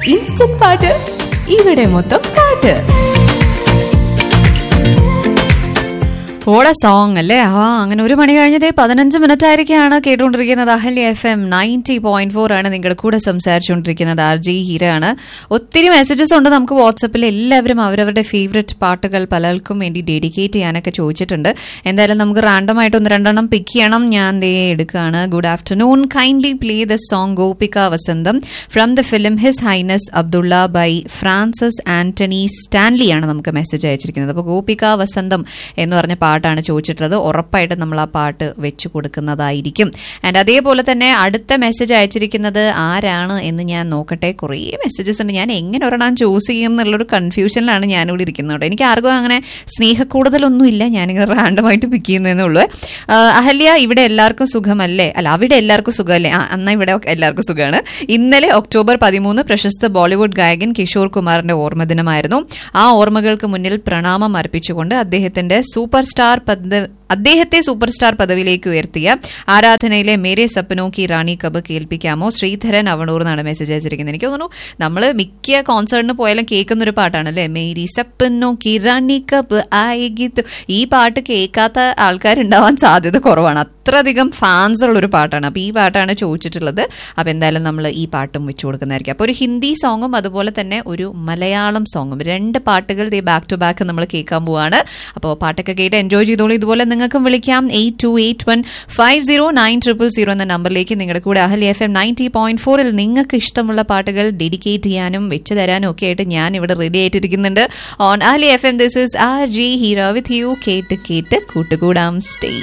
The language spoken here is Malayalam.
ഇൻസ്റ്റന്റ് പാട്ട് ഇവിടെ മൊത്തം പാട്ട് ഓടെ സോങ് അല്ലേ ആ അങ്ങനെ ഒരു മണി കഴിഞ്ഞതേ പതിനഞ്ച് മിനിറ്റ് ആയിരിക്കാണ് കേട്ടുകൊണ്ടിരിക്കുന്നത് Ahalya FM ninety point four ഫോർ ആണ് നിങ്ങളുടെ കൂടെ സംസാരിച്ചുകൊണ്ടിരിക്കുന്നത് ആർ ജി ഹീരയാണ് ഒത്തിരി മെസ്സേജസ് ഉണ്ട് നമുക്ക് വാട്സപ്പിൽ എല്ലാവരും അവരവരുടെ ഫേവററ്റ് പാട്ടുകൾ പലർക്കും വേണ്ടി ഡെഡിക്കേറ്റ് ചെയ്യാനൊക്കെ ചോദിച്ചിട്ടുണ്ട് എന്തായാലും നമുക്ക് റാൻഡം ആയിട്ട് ഒന്ന് രണ്ടെണ്ണം പിക്ക് ചെയ്യണം ഞാൻ ദേ എടുക്കുകയാണ് good afternoon kindly play the song Gopika Vasantham from the film His Highness Abdullah by Francis Antony Stanley ആണ് നമുക്ക് മെസ്സേജ് അയച്ചിരിക്കുന്നത് അപ്പോൾ ഗോപിക വസന്തം എന്ന് പറഞ്ഞ പാട്ടാണ് ചോദിച്ചിട്ടുള്ളത് ഉറപ്പായിട്ടും നമ്മൾ ആ പാട്ട് വെച്ചു കൊടുക്കുന്നതായിരിക്കും ആൻഡ് അതേപോലെ തന്നെ അടുത്ത മെസ്സേജ് അയച്ചിരിക്കുന്നത് ആരാണ് എന്ന് ഞാൻ നോക്കട്ടെ കുറേ മെസ്സേജസ് ഉണ്ട് ഞാൻ എങ്ങനെ ഒരെണ്ണം ചൂസ് ചെയ്യും എന്നുള്ളൊരു കൺഫ്യൂഷനിലാണ് ഞാനിവിടെ ഇരിക്കുന്നത് കേട്ടോ. എനിക്ക് ആർക്കും അങ്ങനെ സ്നേഹക്കൂടുതലൊന്നും ഇല്ല ഞാനിങ്ങനെ റാൻഡമായിട്ട് പിക്ക് ചെയ്യുന്നതേ ഉള്ളൂ ആ, അഹല്യ ഇവിടെ എല്ലാവർക്കും സുഖമല്ലേ അല്ല അവിടെ എല്ലാവർക്കും സുഖമല്ലേ ആ എന്നാ ഇവിടെ എല്ലാവർക്കും സുഖമാണ് ഇന്നലെ ഒക്ടോബർ പതിമൂന്ന് പ്രശസ്ത ബോളിവുഡ് ഗായകൻ കിഷോർ കുമാറിന്റെ ഓർമ്മ ദിനമായിരുന്നു ആ ഓർമ്മകൾക്ക് മുന്നിൽ പ്രണാമം അർപ്പിച്ചുകൊണ്ട് അദ്ദേഹത്തിന്റെ സൂപ്പർ സ്റ്റാർ പദ അദ്ദേഹത്തെ സൂപ്പർ സ്റ്റാർ പദവിയിലേക്ക് ഉയർത്തിയ ആരാധനയിലെ മേരെ സപ്പനോ കി റാണി കബ് കേൾപ്പിക്കാമോ ശ്രീധരൻ അവണൂർ എന്നാണ് മെസ്സേജ് അയച്ചിരിക്കുന്നത് എനിക്ക് തോന്നുന്നു നമ്മൾ മിക്ക കോൺസേർട്ടിന് പോയാലും കേൾക്കുന്ന ഒരു പാട്ടാണ് അല്ലേ മേരി സപ്പനോ കി റാണി കബ് ആയെഗി തു. ഈ പാട്ട് കേൾക്കാത്ത ആൾക്കാരുണ്ടാവാൻ സാധ്യത കുറവാണ് അത്രയധികം ഫാൻസ് ഉള്ള ഒരു പാട്ടാണ് അപ്പൊ ഈ പാട്ടാണ് ചോദിച്ചിട്ടുള്ളത് അപ്പൊ എന്തായാലും നമ്മൾ ഈ പാട്ടും വെച്ചു കൊടുക്കുന്നതായിരിക്കും അപ്പൊ ഒരു ഹിന്ദി സോങ്ങും അതുപോലെ തന്നെ ഒരു മലയാളം സോങ്ങും രണ്ട് പാട്ടുകൾ ദേ ബാക്ക് ടു ബാക്ക് നമ്മൾ കേൾക്കാൻ പോവാണ് അപ്പോൾ പാട്ടൊക്കെ കേട്ട് എൻജോയ് ചെയ്തോളൂ ഇതുപോലെ നിങ്ങൾക്കും വിളിക്കാം eight two eight one five zero nine triple zero എന്ന നമ്പറിലേക്ക് നിങ്ങളുടെ കൂടെ അഹലി എഫ് എം നയൻറ്റി പോയിന്റ് ഫോറിൽ നിങ്ങൾക്ക് ഇഷ്ടമുള്ള പാട്ടുകൾ ഡെഡിക്കേറ്റ് ചെയ്യാനും വെച്ച് തരാനും ഒക്കെ ആയിട്ട് ഞാൻ ഇവിടെ റെഡി ആയിട്ടിരിക്കുന്നുണ്ട് on Ahali F M this is R J hero with you കേട്ട് കേട്ട് കൂട്ടുകൂടാം സ്റ്റേ